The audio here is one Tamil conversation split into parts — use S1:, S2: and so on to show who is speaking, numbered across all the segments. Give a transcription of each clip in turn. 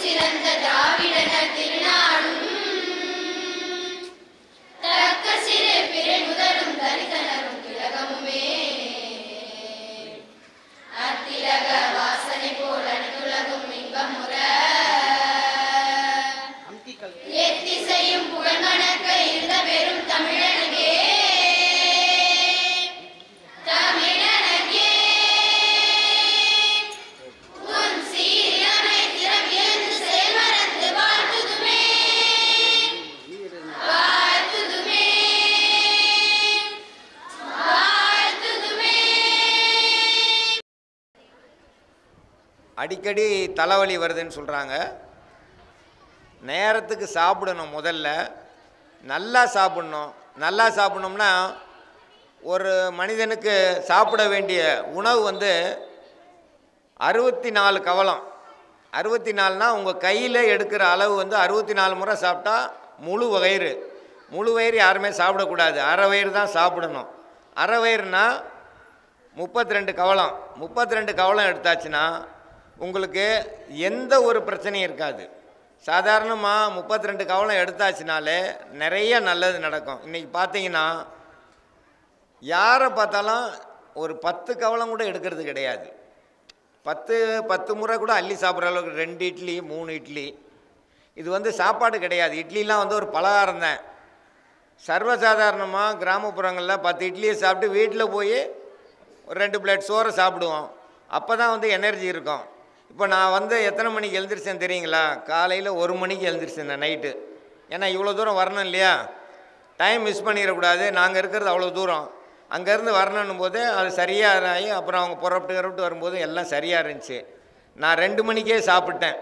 S1: சிறந்த திராவிடனர் திருநாடும் தக்க சிறு பிறை முதலும் தரித்தனரும் திலகமுமே அத்திலக வாசனை போல் அனைத்துலகும் இன்பமுற எத்திசையும் புகழ் மணக்க இருந்த பெரும் தமிழனுக்கே தமிழனுக்கே உன் சீரிழமை திறம் எழுந்து செயல்மறந்து வாழ்த்துதுமே வாழ்த்துதுமே வாழ்த்துதுமே
S2: அடிக்கடி தலைவலி வருதுன்னு சொல்கிறாங்க நேரத்துக்கு சாப்பிடணும் முதல்ல நல்லா சாப்பிடணும் நல்லா சாப்பிடணும்னா ஒரு மனிதனுக்கு சாப்பிட வேண்டிய உணவு வந்து அறுபத்தி நாலு கவலம் அறுபத்தி நாலுனா உங்கள் கையில் எடுக்கிற அளவு வந்து அறுபத்தி நாலு முறை சாப்பிட்டா முழு வயிறு முழு வயிறு யாருமே சாப்பிடக்கூடாது அரை வயிறு தான் சாப்பிடணும் அரை வயிறுனா முப்பத்தி ரெண்டு கவலம் முப்பத்தி ரெண்டு கவலம் எடுத்தாச்சுன்னா உங்களுக்கு எந்த ஒரு பிரச்சனையும் இருக்காது சாதாரணமாக முப்பத்தி ரெண்டு கவலம் எடுத்தாச்சுனாலே நிறைய நல்லது நடக்கும் இன்றைக்கி பார்த்தீங்கன்னா யாரை பார்த்தாலும் ஒரு பத்து கவலம் கூட எடுக்கிறது கிடையாது பத்து பத்து முறை கூட அள்ளி சாப்பிட்ற அளவுக்கு ரெண்டு இட்லி மூணு இட்லி இது வந்து சாப்பாடு கிடையாது இட்லிலாம் வந்து ஒரு பலகாரம் தான் சர்வசாதாரணமாக கிராமப்புறங்களில் பத்து இட்லியை சாப்பிட்டு வீட்டில் போய் ஒரு ரெண்டு பிளேட் சோறை சாப்பிடுவோம் அப்போ தான் வந்து எனர்ஜி இருக்கும் இப்போ நான் வந்து எத்தனை மணிக்கு எழுந்திரிச்சேன் தெரியுங்களா காலையில் ஒரு மணிக்கு எழுந்திரிச்சேன் நைட்டு ஏன்னா இவ்வளோ தூரம் வரணும் இல்லையா டைம் மிஸ் பண்ணிடக்கூடாது நாங்கள் இருக்கிறது அவ்வளோ தூரம் அங்கேருந்து வரணும் போது அது சரியாக ஆகி அப்புறம் அவங்க புறப்பட்டு புறப்பட்டு வரும்போது எல்லாம் சரியாக இருந்துச்சு நான் ரெண்டு மணிக்கே சாப்பிட்டேன்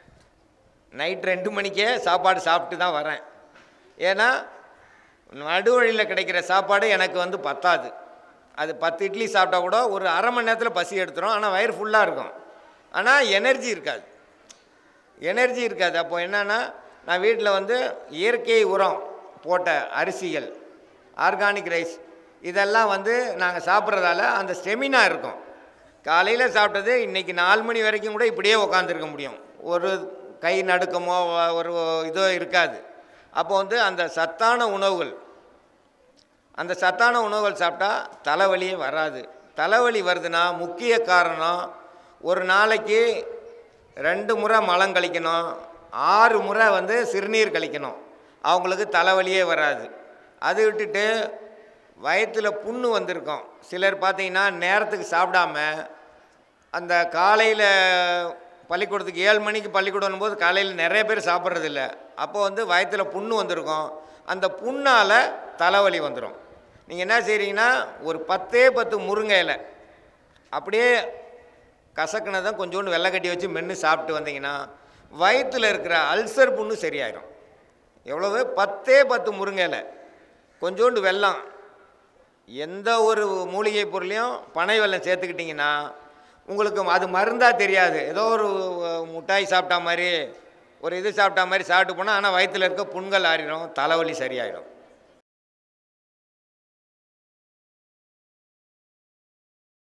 S2: நைட் ரெண்டு மணிக்கே சாப்பாடு சாப்பிட்டு தான் வரேன் ஏன்னா நடுவழியில் கிடைக்கிற சாப்பாடு எனக்கு வந்து பத்தாது அது பத்து இட்லி சாப்பிட்டா கூட ஒரு அரை மணி நேரத்தில் பசி எடுத்துரும் ஆனால் வயிறு ஃபுல்லாக இருக்கும் ஆனால் எனர்ஜி இருக்காது எனர்ஜி இருக்காது அப்போ என்னன்னா நான் வீட்டில் வந்து இயற்கை உரம் போட்ட அரிசிகள் ஆர்கானிக் ரைஸ் இதெல்லாம் வந்து நாங்கள் சாப்பிட்றதால அந்த ஸ்டெமினா இருக்கும் காலையில் சாப்பிட்டது இன்றைக்கி நாலு மணி வரைக்கும் கூட இப்படியே உக்காந்துருக்க முடியும் ஒரு கை நடுக்கமோ வ- ஒரு இதோ இருக்காது அப்போ வந்து அந்த சத்தான உணவுகள் அந்த சத்தான உணவுகள் சாப்பிட்டா தலைவலியே வராது தலைவலி வருதுன்னா முக்கிய காரணம் ஒரு நாளைக்கு ரெண்டு முறை மலம் கழிக்கணும் ஆறு முறை வந்து சிறுநீர் கழிக்கணும் அவங்களுக்கு தலைவலியே வராது அது விட்டுட்டு வயிற்றில் புண்ணு வந்திருக்கும் சிலர் பார்த்தீங்கன்னா நேரத்துக்கு சாப்பிடாம அந்த காலையில் பள்ளிக்கூடத்துக்கு ஏழு மணிக்கு பள்ளிக்கூடம் போது காலையில் நிறைய பேர் சாப்பிட்றதில்ல அப்போ வந்து வயிற்றில் புண்ணு வந்திருக்கும் அந்த புண்ணால் தலைவலி வந்துடும் நீங்கள் என்ன செய்கிறீங்கன்னா ஒரு பத்தே பத்து முருங்கை இலை அப்படியே கசக்குனதான் கொஞ்சோண்டு வெள்ளை கட்டி வச்சு மென்று சாப்பிட்டு வந்தீங்கன்னா வயிற்றில் இருக்கிற அல்சர் புண்ணு சரியாயிடும் எவ்வளவு பத்தே பத்து முருங்கை இலை கொஞ்சோண்டு வெல்லம் எந்த ஒரு மூலிகை பொருளையும் பனை வெல்லம் சேர்த்துக்கிட்டிங்கன்னா உங்களுக்கு அது மருந்தாக தெரியாது ஏதோ ஒரு அஹ், மிட்டாய் சாப்பிட்டா மாதிரி ஒரு இது சாப்பிட்டா மாதிரி சாப்பிட்டு போனால் ஆனால் வயிற்றில் இருக்க புண்கள் ஆறிடும் தலைவலி சரியாயிடும்